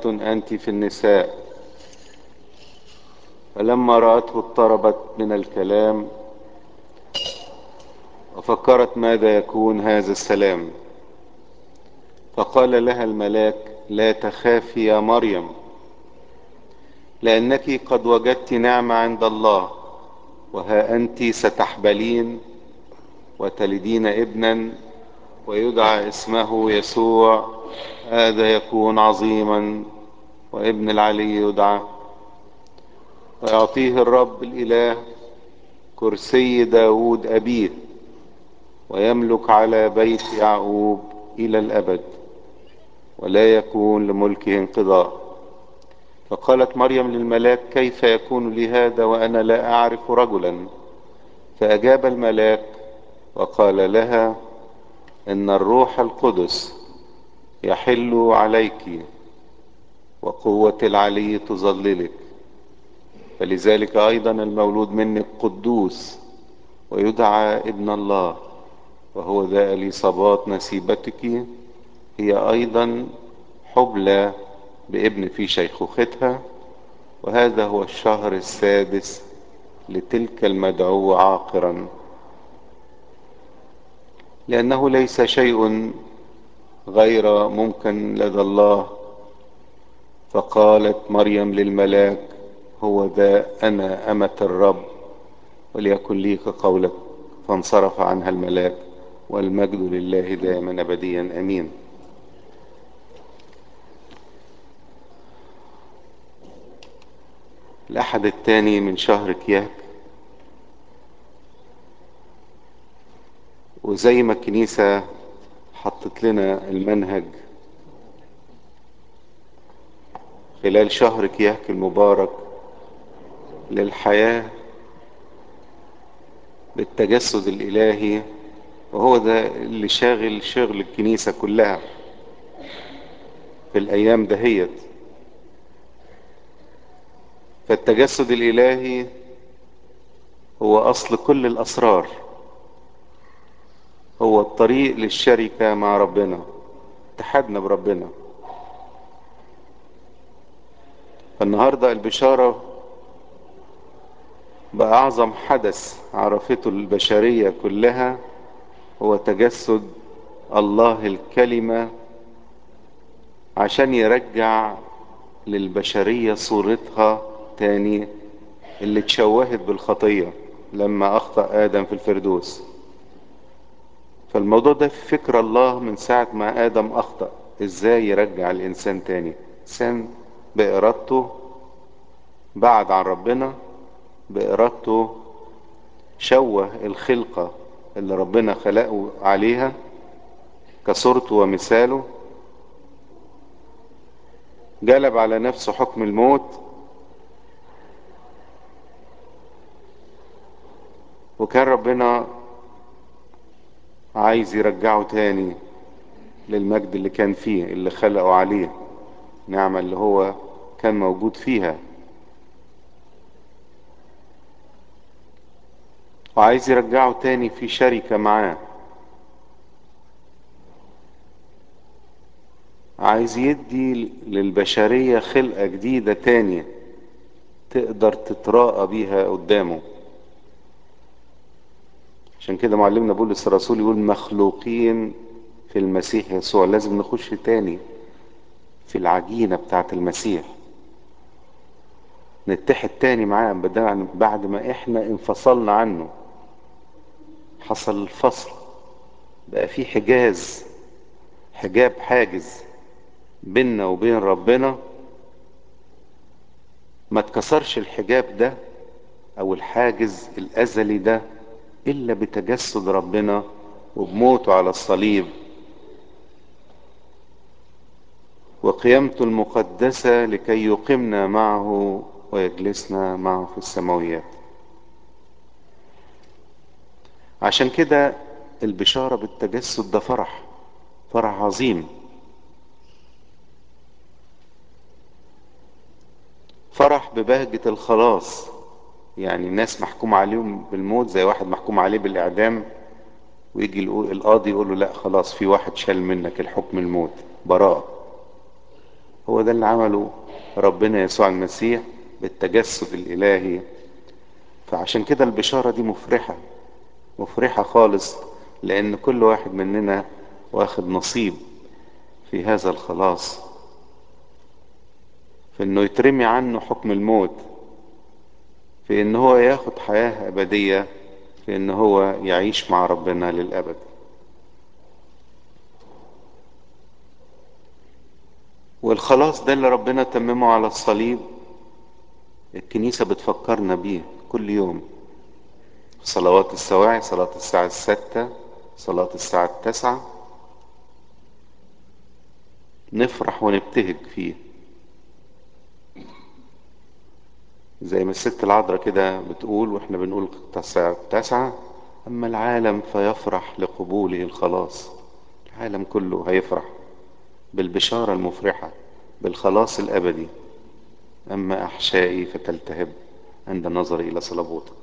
مباركة أنت في النساء فلما رأته اضطربت من الكلام وفكرت ماذا يكون هذا السلام فقال لها الملاك لا تخافي يا مريم لأنك قد وجدت نعمة عند الله وها أنت ستحبلين وتلدين ابنا ويدعى اسمه يسوع هذا يكون عظيما وابن العلي يدعى ويعطيه الرب الإله كرسي داود أبيه ويملك على بيت يعقوب إلى الأبد ولا يكون لملكه انقضاء فقالت مريم للملاك كيف يكون لي هذا وأنا لا أعرف رجلا فأجاب الملاك وقال لها إن الروح القدس يحل عليك وقوة العلي تظللك فلذلك أيضا المولود منك قدوس ويدعى ابن الله وهو ذا اليصابات نسيبتك هي أيضا حبلى بابن في شيخوختها وهذا هو الشهر السادس لتلك المدعو عاقرا لأنه ليس شيء غير ممكن لدى الله فقالت مريم للملاك هو ذا أنا أمة الرب وليكن لي كقولك فانصرف عنها الملاك والمجد لله دائما أبديا أمين الأحد الثاني من شهر كياك وزي ما الكنيسة حطت لنا المنهج خلال شهر كياك المبارك للحياة بالتجسد الإلهي وهو ده اللي شاغل شغل الكنيسة كلها في الأيام دهيت فالتجسد الإلهي هو أصل كل الأسرار هو الطريق للشركة مع ربنا اتحادنا بربنا فالنهاردة البشارة بأعظم حدث عرفته البشرية كلها هو تجسد الله الكلمة عشان يرجع للبشرية صورتها تاني اللي اتشوهت بالخطية لما أخطأ آدم في الفردوس فالموضوع ده في فكر الله من ساعة ما آدم أخطأ إزاي يرجع الإنسان تاني إنسان بإرادته بعد عن ربنا بإرادته شوه الخلقة اللي ربنا خلقه عليها كصورته ومثاله جلب على نفسه حكم الموت وكان ربنا عايز يرجعه تاني للمجد اللي كان فيه اللي خلقه عليه نعمة اللي هو كان موجود فيها وعايز يرجعه تاني في شركة معاه عايز يدي للبشرية خلقة جديدة تانية تقدر تتراءى بيها قدامه عشان كده معلمنا بولس الرسول يقول مخلوقين في المسيح يسوع لازم نخش تاني في العجينة بتاعت المسيح نتحد تاني معاه بعد ما احنا انفصلنا عنه حصل الفصل بقى في حجاز حجاب حاجز بيننا وبين ربنا ما اتكسرش الحجاب ده او الحاجز الازلي ده الا بتجسد ربنا وبموته على الصليب وقيامته المقدسة لكي يقمنا معه ويجلسنا معه في السماويات عشان كده البشارة بالتجسد ده فرح فرح عظيم فرح ببهجة الخلاص يعني الناس محكوم عليهم بالموت زي واحد محكوم عليه بالإعدام ويجي القاضي يقول له لا خلاص في واحد شال منك الحكم الموت براءة هو هو ده اللي عمله ربنا يسوع المسيح بالتجسد الإلهي فعشان كده البشارة دي مفرحة مفرحة خالص لأن كل واحد مننا واخد نصيب في هذا الخلاص في انه يترمي عنه حكم الموت في ان هو ياخد حياة ابدية في ان هو يعيش مع ربنا للابد والخلاص ده اللي ربنا تممه على الصليب الكنيسة بتفكرنا بيه كل يوم صلوات السواعي صلاة الساعة الستة صلاة الساعة التاسعة نفرح ونبتهج فيه زي ما الست العذراء كده بتقول واحنا بنقول الساعة التاسعة أما العالم فيفرح لقبوله الخلاص العالم كله هيفرح بالبشارة المفرحة بالخلاص الأبدي أما أحشائي فتلتهب عند النظر إلى صلبوته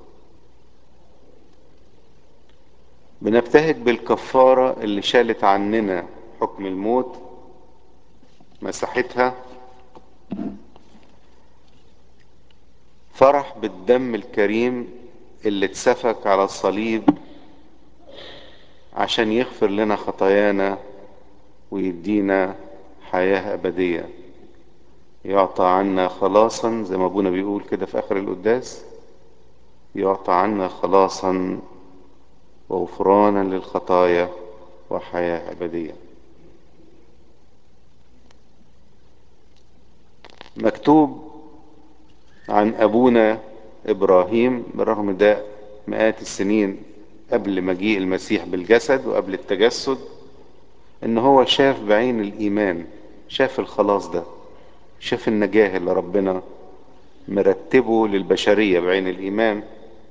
بنبتهج بالكفارة اللي شالت عننا حكم الموت مسحتها فرح بالدم الكريم اللي اتسفك على الصليب عشان يغفر لنا خطايانا ويدينا حياة أبدية يعطى عنا خلاصا زي ما ابونا بيقول كده في آخر القداس يعطى عنا خلاصا وغفرانا للخطايا وحياة أبدية مكتوب عن أبونا إبراهيم بالرغم ده مئات السنين قبل مجيء المسيح بالجسد وقبل التجسد إن هو شاف بعين الإيمان شاف الخلاص ده شاف النجاة اللي ربنا مرتبه للبشرية بعين الإيمان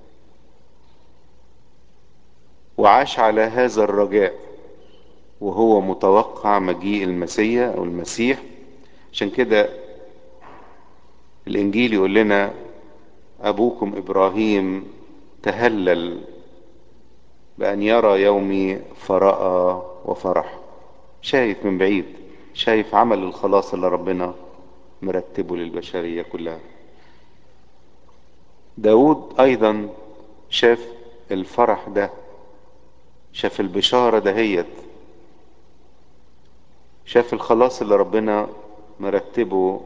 وعاش على هذا الرجاء وهو متوقع مجيء المسيح أو المسيح عشان كده الإنجيل يقول لنا أبوكم إبراهيم تهلل بأن يرى يومي فرأى وفرح شايف من بعيد شايف عمل الخلاص اللي ربنا مرتبه للبشرية كلها داود أيضا شاف الفرح ده شاف البشارة دهيت شاف الخلاص اللي ربنا مرتبه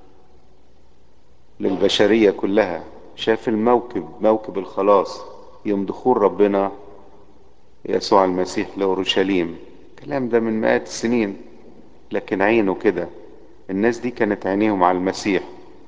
للبشرية كلها شاف الموكب موكب الخلاص يوم دخول ربنا يسوع المسيح لأورشليم الكلام ده من مئات السنين لكن عينه كده الناس دي كانت عينيهم على المسيح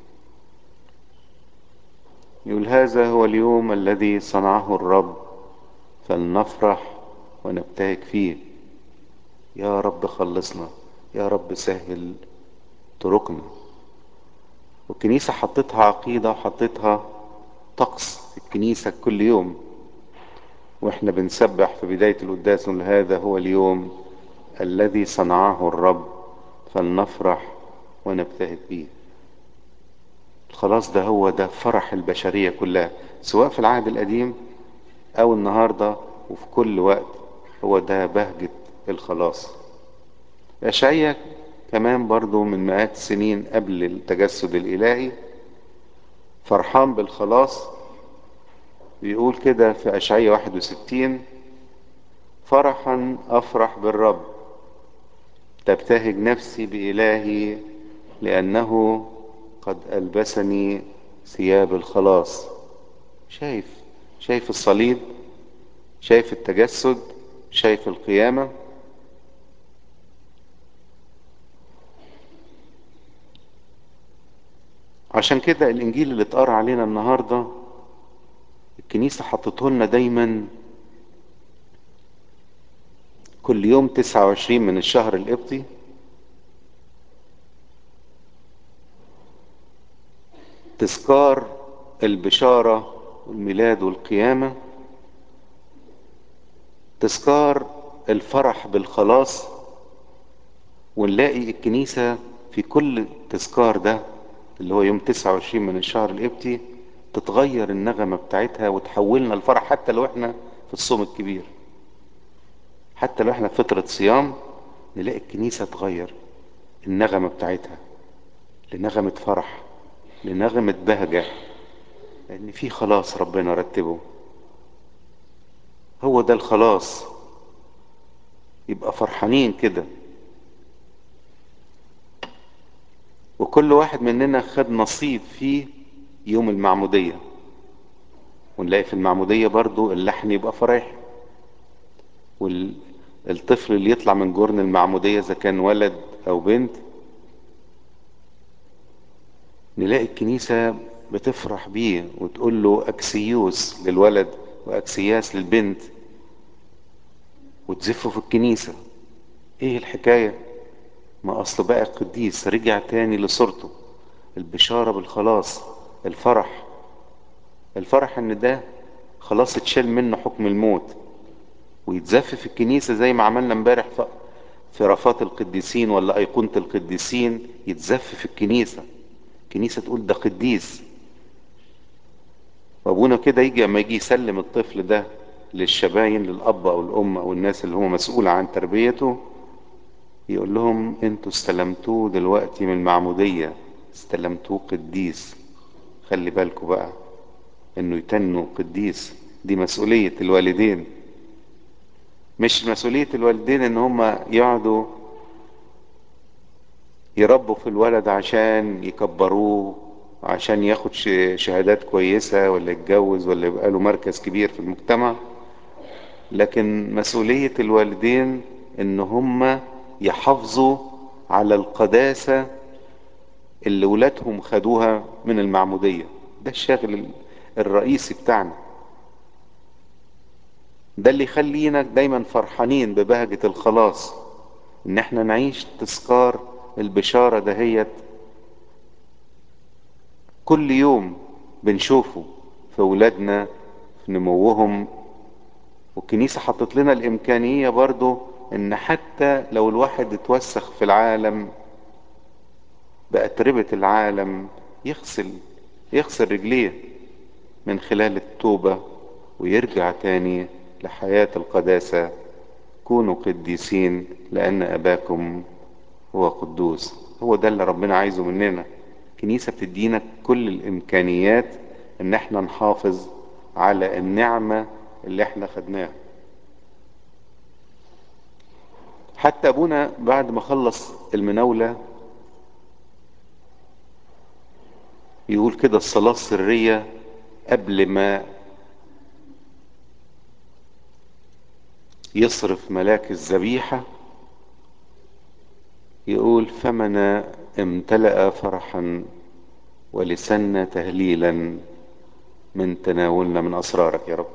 يقول هذا هو اليوم الذي صنعه الرب فلنفرح ونبتهج فيه يا رب خلصنا يا رب سهل طرقنا والكنيسة حطتها عقيدة وحطتها طقس في الكنيسة كل يوم واحنا بنسبح في بداية القداس نقول هذا هو اليوم الذي صنعه الرب فلنفرح ونبتهج فيه الخلاص ده هو ده فرح البشرية كلها سواء في العهد القديم او النهاردة وفي كل وقت هو ده بهجة الخلاص أشعية كمان برضو من مئات السنين قبل التجسد الإلهي فرحان بالخلاص بيقول كده في أشعية 61 فرحا أفرح بالرب تبتهج نفسي بإلهي لأنه قد ألبسني ثياب الخلاص شايف شايف الصليب شايف التجسد شايف القيامة عشان كده الإنجيل اللي اتقرا علينا النهاردة الكنيسة حطته لنا دايما كل يوم 29 من الشهر القبطي تذكار البشارة والميلاد والقيامة تذكار الفرح بالخلاص ونلاقي الكنيسة في كل تذكار ده اللي هو يوم 29 من الشهر القبطي تتغير النغمة بتاعتها وتحولنا الفرح حتى لو احنا في الصوم الكبير حتى لو احنا في فترة صيام نلاقي الكنيسة تغير النغمة بتاعتها لنغمة فرح لنغمة بهجة لأن في خلاص ربنا رتبه هو ده الخلاص يبقى فرحانين كده وكل واحد مننا خد نصيب فيه يوم المعمودية ونلاقي في المعمودية برضو اللحن يبقى فرح والطفل اللي يطلع من جرن المعمودية إذا كان ولد أو بنت نلاقي الكنيسة بتفرح بيه وتقول له أكسيوس للولد وأكسياس للبنت وتزفه في الكنيسة إيه الحكاية؟ ما أصل بقى قديس رجع تاني لصورته البشارة بالخلاص الفرح الفرح إن ده خلاص اتشال منه حكم الموت ويتزف في الكنيسة زي ما عملنا امبارح في رفات القديسين ولا أيقونة القديسين يتزف في الكنيسة الكنيسة تقول ده قديس وابونا كده يجي اما يجي يسلم الطفل ده للشباين للاب او الام او الناس اللي هو مسؤول عن تربيته يقول لهم انتوا استلمتوه دلوقتي من المعمودية استلمتوه قديس خلي بالكوا بقى انه يتنوا قديس دي مسؤولية الوالدين مش مسؤولية الوالدين ان هم يقعدوا يربوا في الولد عشان يكبروه عشان ياخد شهادات كويسة ولا يتجوز ولا يبقى له مركز كبير في المجتمع لكن مسؤولية الوالدين ان هم يحافظوا على القداسة اللي ولادهم خدوها من المعمودية ده الشاغل الرئيسي بتاعنا ده اللي يخلينا دايما فرحانين ببهجة الخلاص ان احنا نعيش تذكار البشارة دهيت كل يوم بنشوفه في ولادنا في نموهم والكنيسة حطت لنا الإمكانية برضو إن حتى لو الواحد اتوسخ في العالم بأتربة العالم يغسل يغسل رجليه من خلال التوبة ويرجع تاني لحياة القداسة كونوا قديسين لأن أباكم هو قدوس هو ده اللي ربنا عايزه مننا الكنيسة بتدينا كل الإمكانيات إن احنا نحافظ على النعمة اللي احنا خدناها حتى أبونا بعد ما خلص المناولة يقول كده الصلاة السرية قبل ما يصرف ملاك الذبيحة يقول فمن امتلأ فرحا ولسنا تهليلا من تناولنا من أسرارك يا رب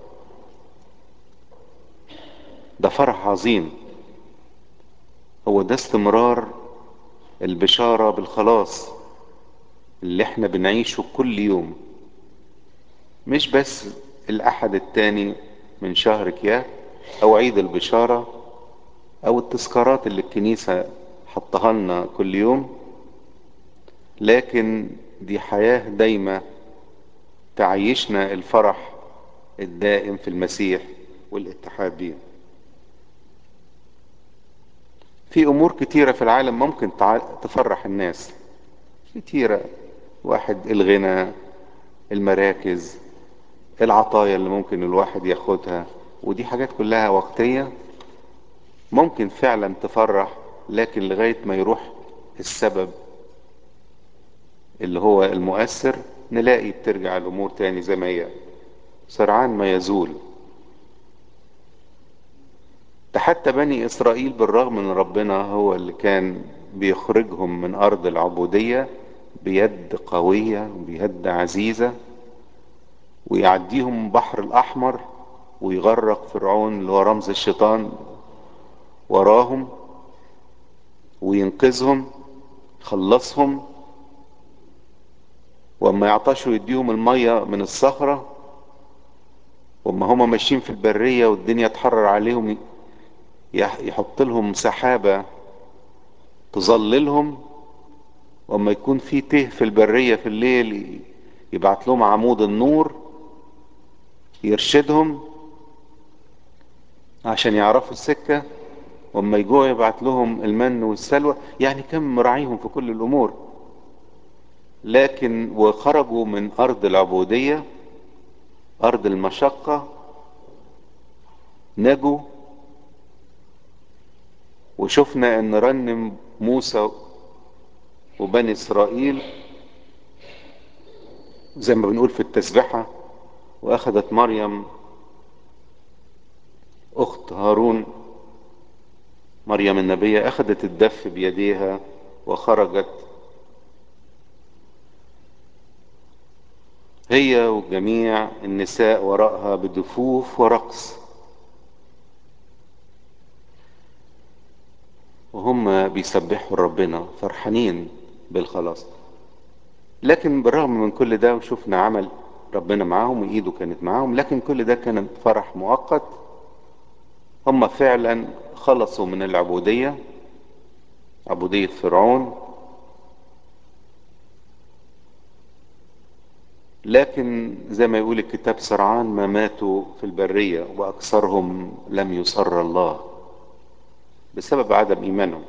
ده فرح عظيم هو ده استمرار البشارة بالخلاص اللي احنا بنعيشه كل يوم مش بس الأحد التاني من شهر كياه أو عيد البشارة أو التذكارات اللي الكنيسة حطها لنا كل يوم لكن دي حياة دايمة تعيشنا الفرح الدائم في المسيح والاتحاد بيه في امور كتيرة في العالم ممكن تفرح الناس كتيرة واحد الغنى المراكز العطايا اللي ممكن الواحد ياخدها ودي حاجات كلها وقتية ممكن فعلا تفرح لكن لغاية ما يروح السبب اللي هو المؤثر نلاقي بترجع الامور تاني زي ما هي سرعان ما يزول ده حتى بني اسرائيل بالرغم من ربنا هو اللي كان بيخرجهم من ارض العبودية بيد قوية بيد عزيزة ويعديهم بحر الاحمر ويغرق فرعون اللي هو رمز الشيطان وراهم وينقذهم خلصهم واما يعطشوا يديهم المية من الصخرة واما هما ماشيين في البرية والدنيا تحرر عليهم يحط لهم سحابة تظللهم واما يكون في ته في البرية في الليل يبعت لهم عمود النور يرشدهم عشان يعرفوا السكة واما يجوع يبعت لهم المن والسلوى يعني كم مراعيهم في كل الامور لكن وخرجوا من ارض العبودية ارض المشقة نجوا وشفنا ان رنم موسى وبني اسرائيل زي ما بنقول في التسبحة واخدت مريم اخت هارون مريم النبية اخدت الدف بيديها وخرجت هي وجميع النساء وراءها بدفوف ورقص وهم بيسبحوا ربنا فرحانين بالخلاص لكن بالرغم من كل ده وشفنا عمل ربنا معاهم وايده كانت معاهم لكن كل ده كان فرح مؤقت هم فعلا خلصوا من العبودية عبودية فرعون لكن زي ما يقول الكتاب سرعان ما ماتوا في البرية وأكثرهم لم يسر الله بسبب عدم إيمانهم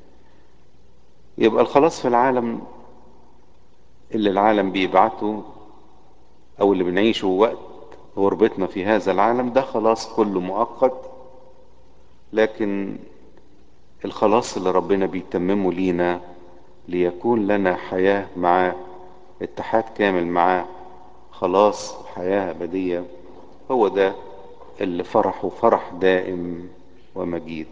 يبقى الخلاص في العالم اللي العالم بيبعته أو اللي بنعيشه وقت غربتنا في هذا العالم ده خلاص كله مؤقت لكن الخلاص اللي ربنا بيتممه لينا ليكون لنا حياة معاه اتحاد كامل معاه خلاص حياة أبدية هو ده اللي فرحه فرح دائم ومجيد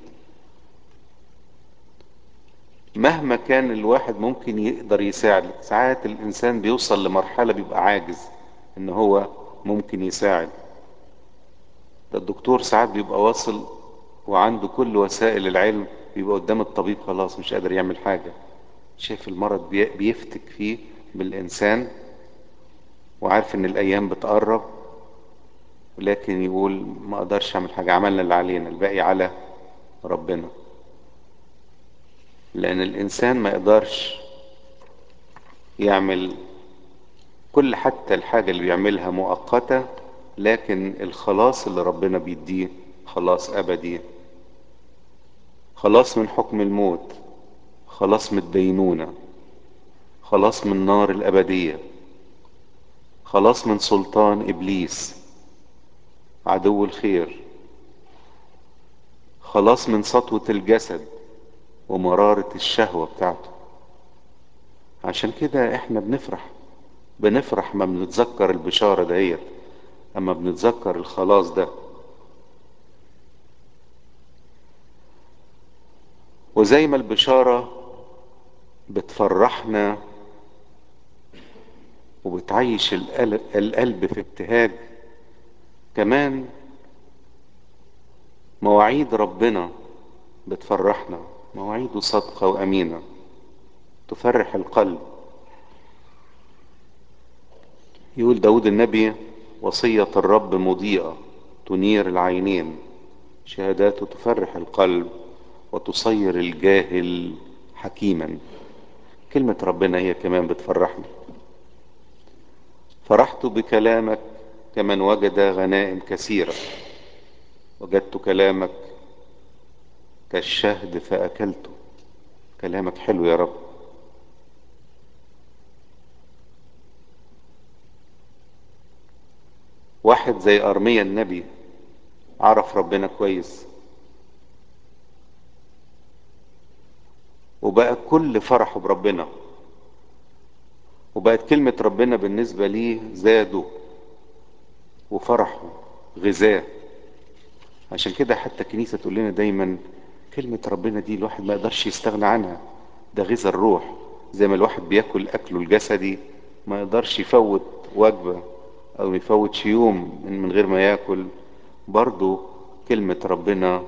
مهما كان الواحد ممكن يقدر يساعد ساعات الإنسان بيوصل لمرحلة بيبقى عاجز إن هو ممكن يساعد ده الدكتور ساعات بيبقى واصل وعنده كل وسائل العلم بيبقى قدام الطبيب خلاص مش قادر يعمل حاجة شايف المرض بيفتك فيه بالإنسان وعارف إن الأيام بتقرب ولكن يقول ما أقدرش أعمل حاجة عملنا اللي علينا الباقي على ربنا لأن الإنسان ما يقدرش يعمل كل حتى الحاجة اللي بيعملها مؤقتة لكن الخلاص اللي ربنا بيديه خلاص أبدي خلاص من حكم الموت خلاص من الدينونة خلاص من نار الأبدية خلاص من سلطان إبليس عدو الخير خلاص من سطوة الجسد ومرارة الشهوة بتاعته عشان كده احنا بنفرح بنفرح ما بنتذكر البشارة دهيت اما بنتذكر الخلاص ده وزي ما البشارة بتفرحنا وبتعيش القلب في ابتهاج كمان مواعيد ربنا بتفرحنا مواعيده صادقة وأمينة تفرح القلب يقول داود النبي وصية الرب مضيئة تنير العينين شهاداته تفرح القلب وتصير الجاهل حكيما كلمة ربنا هي كمان بتفرحنا فرحت بكلامك كمن وجد غنائم كثيرة وجدت كلامك كالشهد فأكلته كلامك حلو يا رب واحد زي أرميا النبي عرف ربنا كويس وبقى كل فرحه بربنا وبقت كلمة ربنا بالنسبة ليه زاده وفرحه غذاه عشان كده حتى الكنيسة تقول لنا دايما كلمة ربنا دي الواحد ما يقدرش يستغنى عنها ده غذاء الروح زي ما الواحد بياكل أكله الجسدي ما يقدرش يفوت وجبة أو يفوت يوم من غير ما ياكل برضو كلمة ربنا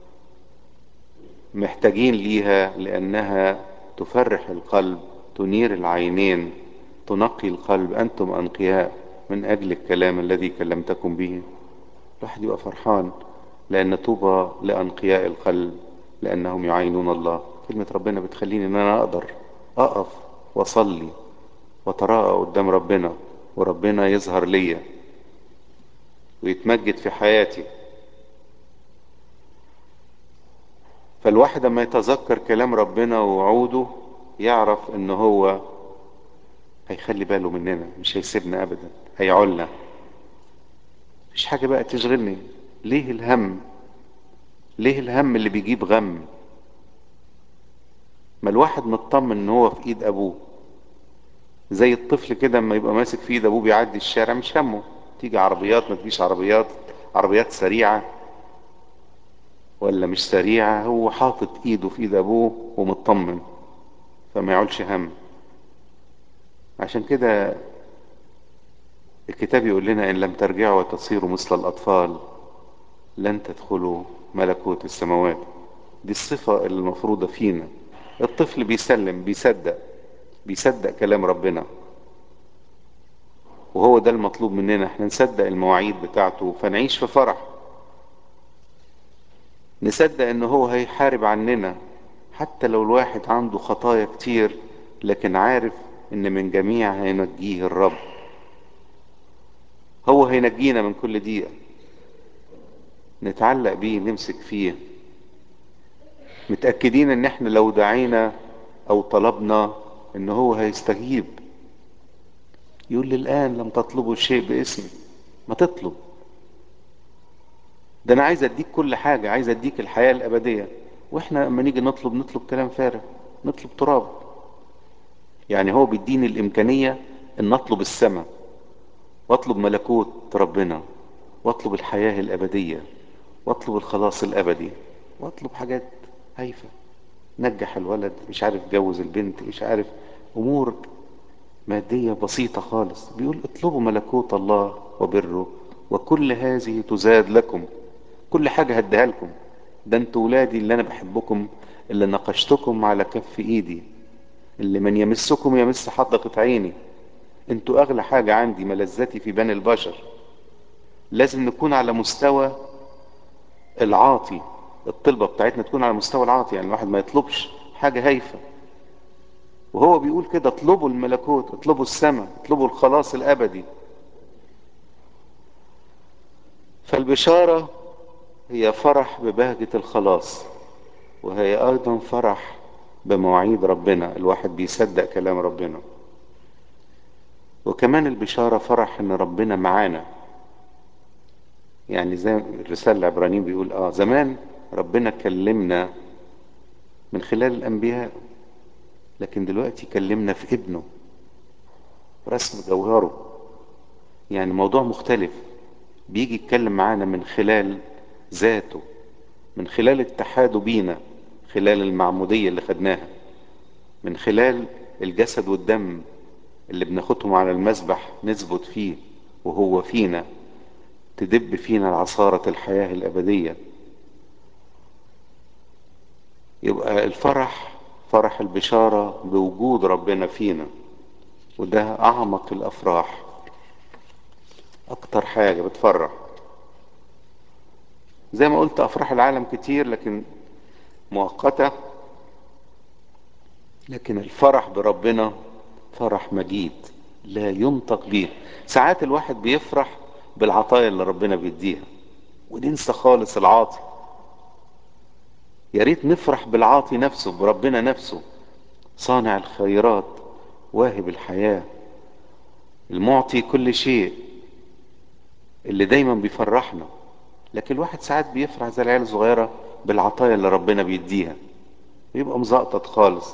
محتاجين ليها لأنها تفرح القلب تنير العينين تنقي القلب أنتم أنقياء من أجل الكلام الذي كلمتكم به الواحد يبقى فرحان لأن طوبى لأنقياء القلب لأنهم يعينون الله كلمة ربنا بتخليني إن أنا أقدر أقف وأصلي وأتراءى قدام ربنا وربنا يظهر ليا ويتمجد في حياتي فالواحد لما يتذكر كلام ربنا ووعوده يعرف ان هو هيخلي باله مننا مش هيسيبنا ابدا هيعولنا مفيش حاجة بقى تشغلني ليه الهم ليه الهم اللي بيجيب غم ما الواحد مطمن ان هو في ايد ابوه زي الطفل كده اما يبقى ماسك في ايد ابوه بيعدي الشارع مش همه تيجي عربيات ما تجيش عربيات عربيات سريعة ولا مش سريعة هو حاطط ايده في ايد ابوه ومطمن فما يعولش هم عشان كده الكتاب يقول لنا ان لم ترجعوا وتصيروا مثل الاطفال لن تدخلوا ملكوت السماوات دي الصفة المفروضة فينا الطفل بيسلم بيصدق بيصدق كلام ربنا وهو ده المطلوب مننا احنا نصدق المواعيد بتاعته فنعيش في فرح نصدق ان هو هيحارب عننا حتى لو الواحد عنده خطايا كتير لكن عارف ان من جميع هينجيه الرب هو هينجينا من كل دقيقة نتعلق بيه نمسك فيه متأكدين ان احنا لو دعينا او طلبنا ان هو هيستجيب يقول لي الان لم تطلبوا شيء باسمي ما تطلب ده انا عايز اديك كل حاجة عايز اديك الحياة الابدية واحنا لما نيجي نطلب نطلب كلام فارغ نطلب تراب يعني هو بيديني الامكانية ان اطلب السماء واطلب ملكوت ربنا واطلب الحياة الابدية واطلب الخلاص الابدي واطلب حاجات هايفة نجح الولد مش عارف جوز البنت مش عارف امور مادية بسيطة خالص بيقول اطلبوا ملكوت الله وبره وكل هذه تزاد لكم كل حاجة هديها لكم ده انتوا ولادي اللي انا بحبكم اللي نقشتكم على كف ايدي اللي من يمسكم يمس حدقة عيني انتوا اغلى حاجة عندي ملذتي في بني البشر لازم نكون على مستوى العاطي الطلبة بتاعتنا تكون على مستوى العاطي يعني الواحد ما يطلبش حاجة هايفة وهو بيقول كده اطلبوا الملكوت اطلبوا السماء اطلبوا الخلاص الابدي فالبشارة هي فرح ببهجة الخلاص وهي ايضا فرح بمواعيد ربنا الواحد بيصدق كلام ربنا وكمان البشارة فرح ان ربنا معانا يعني زي الرسالة العبرانيين بيقول اه زمان ربنا كلمنا من خلال الانبياء لكن دلوقتي كلمنا في ابنه رسم جوهره يعني موضوع مختلف بيجي يتكلم معانا من خلال ذاته من خلال اتحاده بينا خلال المعمودية اللي خدناها من خلال الجسد والدم اللي بناخدهم على المذبح نثبت فيه وهو فينا تدب فينا العصارة الحياة الأبدية يبقى الفرح فرح البشارة بوجود ربنا فينا وده أعمق الأفراح أكتر حاجة بتفرح زي ما قلت أفراح العالم كتير لكن مؤقتة لكن الفرح بربنا فرح مجيد لا ينطق به ساعات الواحد بيفرح بالعطايا اللي ربنا بيديها وننسى خالص العاطي يا ريت نفرح بالعاطي نفسه بربنا نفسه صانع الخيرات واهب الحياة المعطي كل شيء اللي دايما بيفرحنا لكن الواحد ساعات بيفرح زي العيال الصغيرة بالعطايا اللي ربنا بيديها بيبقى مزقطط خالص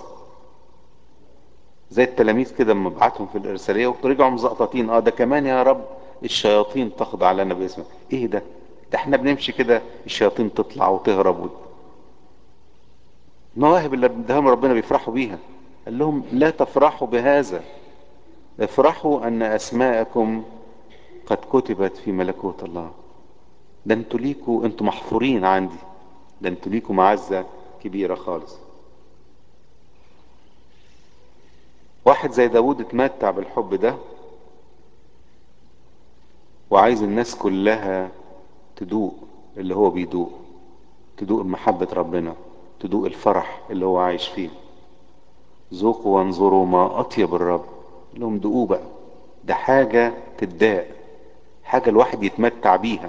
زي التلاميذ كده لما بعتهم في الارساليه ورجعوا مزقططين اه ده كمان يا رب الشياطين تخضع لنا باسمك ايه ده ده احنا بنمشي كده الشياطين تطلع وتهرب و... المواهب اللي اداهم ربنا بيفرحوا بيها قال لهم لا تفرحوا بهذا افرحوا ان اسماءكم قد كتبت في ملكوت الله ده انتوا ليكوا انتوا محفورين عندي ده انتوا ليكوا معزة كبيرة خالص واحد زي داود اتمتع بالحب ده وعايز الناس كلها تدوق اللي هو بيدوق تدوق محبة ربنا تدوق الفرح اللي هو عايش فيه ذوقوا وانظروا ما أطيب الرب لهم دوقوه بقى ده حاجة تداق حاجة الواحد يتمتع بيها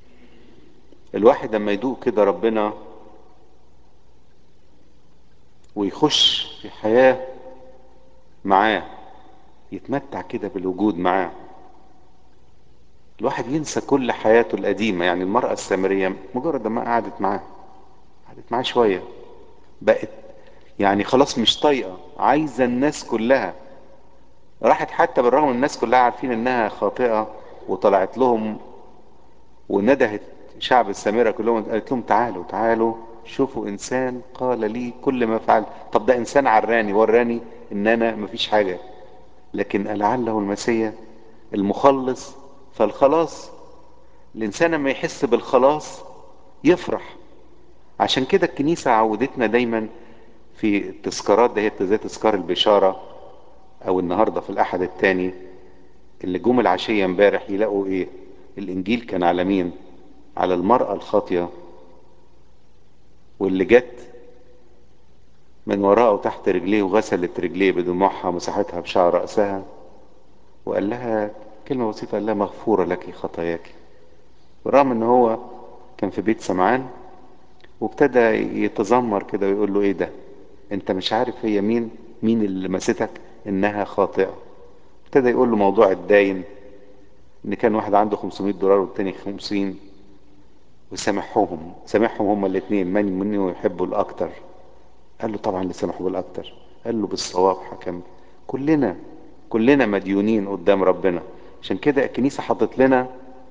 الواحد لما يدوق كده ربنا ويخش في حياة معاه يتمتع كده بالوجود معاه الواحد ينسى كل حياته القديمة يعني المرأة السامرية مجرد ما قعدت معاه قعدت معاه شوية بقت يعني خلاص مش طايقة عايزة الناس كلها راحت حتى بالرغم ان الناس كلها عارفين انها خاطئة وطلعت لهم وندهت شعب السامرة كلهم قالت لهم تعالوا تعالوا شوفوا انسان قال لي كل ما فعل طب ده انسان عراني وراني ان انا مفيش حاجة لكن لعله المسيح المخلص فالخلاص الانسان لما يحس بالخلاص يفرح عشان كده الكنيسة عودتنا دايما في التذكارات دهيت زي تذكار البشارة او النهاردة في الاحد التاني اللي جم العشية امبارح يلاقوا ايه الانجيل كان على مين على المرأة الخاطية واللي جت من وراءه تحت رجليه وغسلت رجليه بدموعها ومسحتها بشعر رأسها وقال لها كلمة بسيطة قال لها مغفورة لك خطاياك بالرغم ان هو كان في بيت سمعان وابتدى يتذمر كده ويقول له ايه ده انت مش عارف هي مين مين اللي لمستك انها خاطئة ابتدى يقول له موضوع الداين ان كان واحد عنده 500 دولار والتاني 50 وسامحهم سامحهم هما الاثنين من مني يحبوا الاكتر قال له طبعا اللي سامحوا بالاكتر قال له بالصواب حكم كلنا كلنا مديونين قدام ربنا عشان كده الكنيسة حطت لنا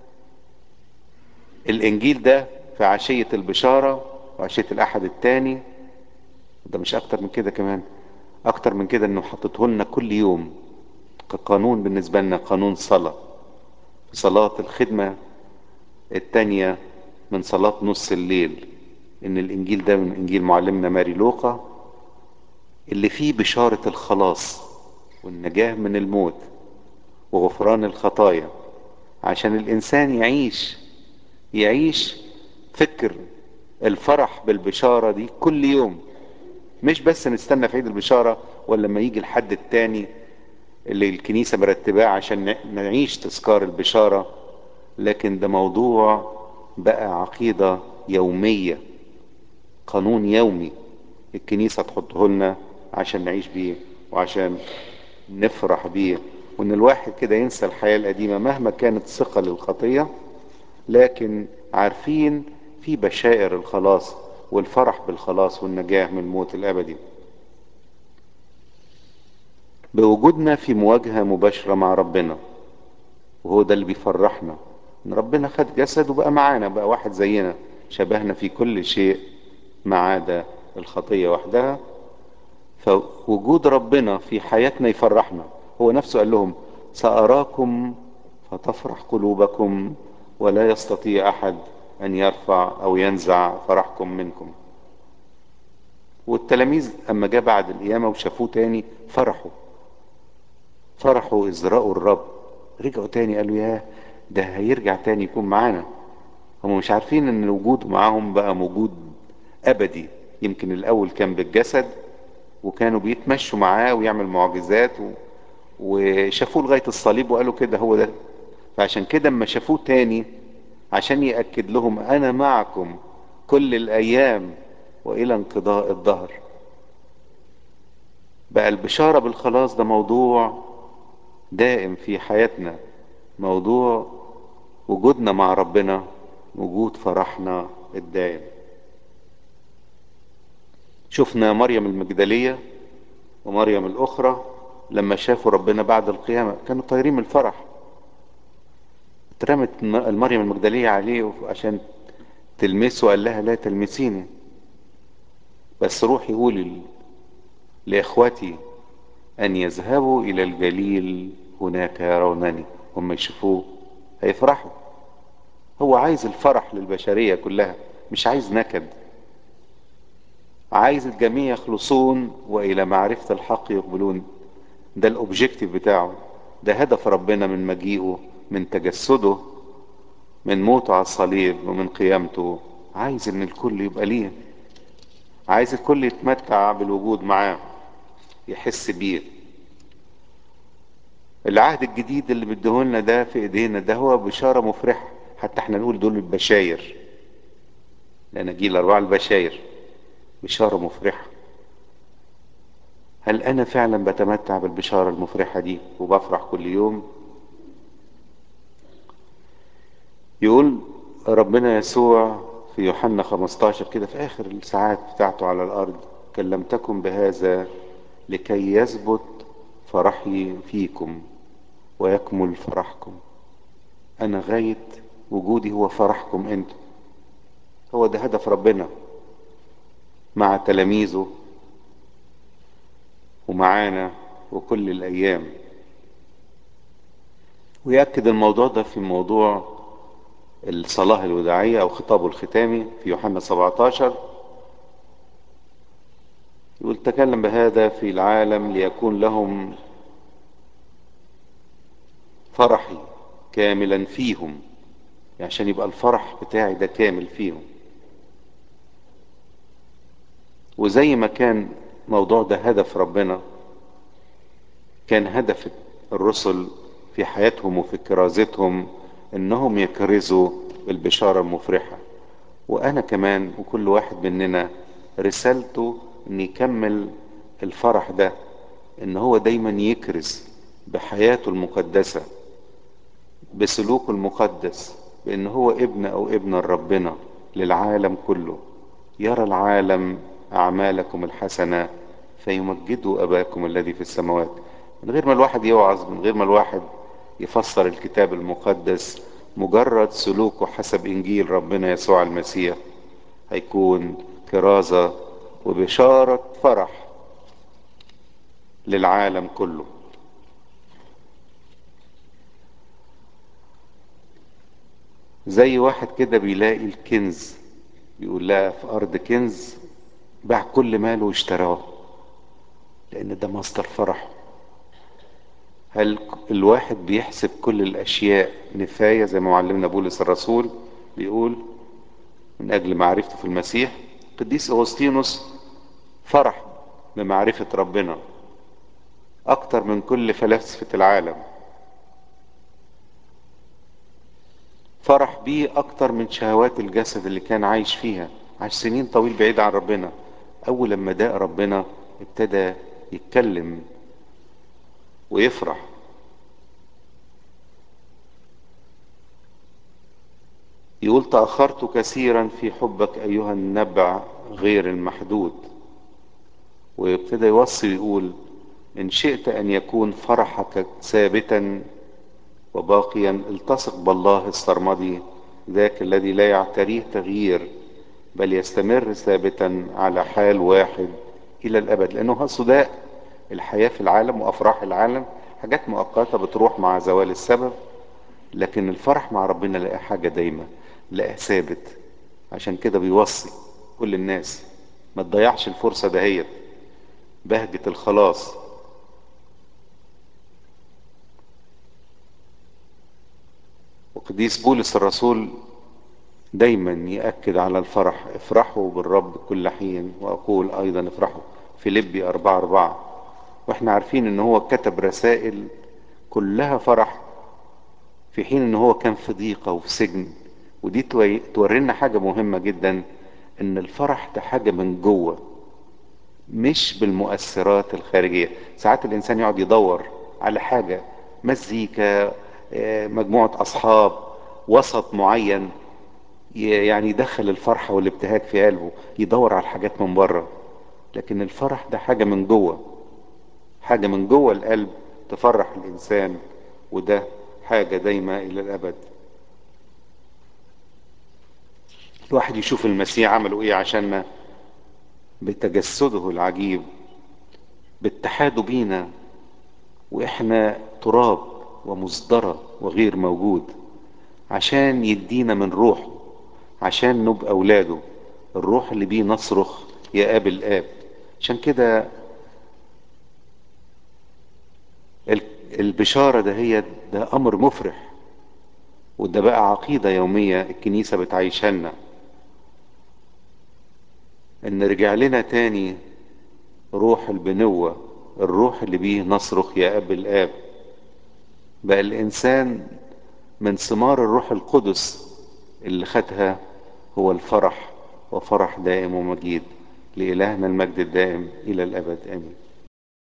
الانجيل ده في عشية البشارة وعشية الاحد التاني ده مش اكتر من كده كمان اكتر من كده انه حطته لنا كل يوم كقانون بالنسبة لنا قانون صلاة في صلاة الخدمة التانية من صلاة نص الليل ان الانجيل ده من انجيل معلمنا ماري لوقا اللي فيه بشارة الخلاص والنجاة من الموت وغفران الخطايا عشان الانسان يعيش يعيش فكر الفرح بالبشارة دي كل يوم مش بس نستنى في عيد البشارة ولا لما يجي الحد التاني اللي الكنيسة مرتباه عشان نعيش تذكار البشارة لكن ده موضوع بقى عقيدة يومية قانون يومي الكنيسة تحطه لنا عشان نعيش بيه وعشان نفرح بيه وان الواحد كده ينسى الحياة القديمة مهما كانت ثقة للخطية لكن عارفين في بشائر الخلاص والفرح بالخلاص والنجاة من الموت الابدي بوجودنا في مواجهة مباشرة مع ربنا وهو ده اللي بيفرحنا ان ربنا خد جسد وبقى معانا بقى واحد زينا شبهنا في كل شيء ما عدا الخطية وحدها فوجود ربنا في حياتنا يفرحنا هو نفسه قال لهم سأراكم فتفرح قلوبكم ولا يستطيع أحد أن يرفع أو ينزع فرحكم منكم والتلاميذ أما جاء بعد القيامة وشافوه تاني فرحوا فرحوا إذ رأوا الرب رجعوا تاني قالوا ياه ده هيرجع تاني يكون معانا هم مش عارفين ان وجوده معاهم بقى موجود ابدي يمكن الاول كان بالجسد وكانوا بيتمشوا معاه ويعمل معجزات و... وشافوه لغاية الصليب وقالوا كده هو ده فعشان كده اما شافوه تاني عشان يأكد لهم انا معكم كل الايام والى انقضاء الدهر بقى البشارة بالخلاص ده موضوع دائم في حياتنا موضوع وجودنا مع ربنا وجود فرحنا الدائم شفنا مريم المجدلية ومريم الأخرى لما شافوا ربنا بعد القيامة كانوا طايرين من الفرح اترمت المريم المجدلية عليه عشان تلمسه قال لها لا تلمسيني بس روحي قولي لإخوتي أن يذهبوا إلى الجليل هناك يرونني هم يشوفوه هيفرحوا هو عايز الفرح للبشرية كلها مش عايز نكد عايز الجميع يخلصون والى معرفة الحق يقبلون ده الاوبجيكتيف بتاعه ده هدف ربنا من مجيئه من تجسده من موته على الصليب ومن قيامته عايز ان الكل يبقى ليه عايز الكل يتمتع بالوجود معاه يحس بيه العهد الجديد اللي مديهولنا ده في ايدينا ده هو بشارة مفرحة حتى احنا نقول دول البشاير لأناجيل أربعة البشاير بشارة مفرحة هل انا فعلا بتمتع بالبشارة المفرحة دي وبفرح كل يوم يقول ربنا يسوع في يوحنا 15 كده في اخر الساعات بتاعته على الارض كلمتكم بهذا لكي يثبت فرحي فيكم ويكمل فرحكم انا غاية وجودي هو فرحكم انتم هو ده هدف ربنا مع تلاميذه ومعانا وكل الايام ويأكد الموضوع ده في موضوع الصلاة الوداعية او خطابه الختامي في يوحنا 17 يقول تكلم بهذا في العالم ليكون لهم فرحي كاملا فيهم عشان يبقى الفرح بتاعي ده كامل فيهم وزي ما كان موضوع ده هدف ربنا كان هدف الرسل في حياتهم وفي كرازتهم انهم يكرزوا بالبشارة المفرحة وانا كمان وكل واحد مننا رسالته ان يكمل الفرح ده ان هو دايما يكرز بحياته المقدسة بسلوكه المقدس بان هو ابن او ابن ربنا للعالم كله يرى العالم اعمالكم الحسنة فيمجدوا اباكم الذي في السماوات من غير ما الواحد يوعظ من غير ما الواحد يفسر الكتاب المقدس مجرد سلوكه حسب انجيل ربنا يسوع المسيح هيكون كرازة وبشارة فرح للعالم كله زي واحد كده بيلاقي الكنز بيقول لها في ارض كنز باع كل ماله واشتراه لان ده مصدر فرح هل الواحد بيحسب كل الاشياء نفاية زي ما معلمنا بولس الرسول بيقول من اجل معرفته في المسيح قديس اغسطينوس فرح بمعرفة ربنا اكتر من كل فلاسفة العالم فرح بيه اكتر من شهوات الجسد اللي كان عايش فيها عاش سنين طويل بعيد عن ربنا اول لما داق ربنا ابتدى يتكلم ويفرح يقول تأخرت كثيرا في حبك أيها النبع غير المحدود ويبتدى يوصي يقول إن شئت أن يكون فرحك ثابتا وباقيا التصق بالله السرمدي ذاك الذي لا يعتريه تغيير بل يستمر ثابتا على حال واحد إلى الأبد لأنه صداء الحياة في العالم وأفراح العالم حاجات مؤقتة بتروح مع زوال السبب لكن الفرح مع ربنا لقى حاجة دايمة لقى ثابت عشان كده بيوصي كل الناس ما تضيعش الفرصة دهيت بهجة الخلاص وقديس بولس الرسول دايما يأكد على الفرح افرحوا بالرب كل حين وأقول أيضا افرحوا فيليبي أربعة أربعة واحنا عارفين ان هو كتب رسائل كلها فرح في حين ان هو كان في ضيقة وفي سجن ودي تورينا حاجة مهمة جدا ان الفرح ده حاجة من جوه مش بالمؤثرات الخارجية ساعات الانسان يقعد يدور على حاجة مزيكا مجموعة اصحاب وسط معين يعني يدخل الفرحة والابتهاج في قلبه يدور على الحاجات من بره لكن الفرح ده حاجة من جوه حاجة من جوه القلب تفرح الانسان وده حاجة دايمة الى الابد الواحد يشوف المسيح عملوا ايه عشاننا بتجسده العجيب باتحاده بينا واحنا تراب ومصدرة وغير موجود عشان يدينا من روحه عشان نبقى اولاده الروح اللي بيه نصرخ يا اب الاب عشان كده البشارة ده هي ده امر مفرح وده بقى عقيدة يومية الكنيسة بتعيشها لنا ان رجع لنا تاني روح البنوة الروح اللي بيه نصرخ يا اب الاب بقى الانسان من ثمار الروح القدس اللي خدها هو الفرح وفرح دائم ومجيد لإلهنا المجد الدائم إلى الأبد آمين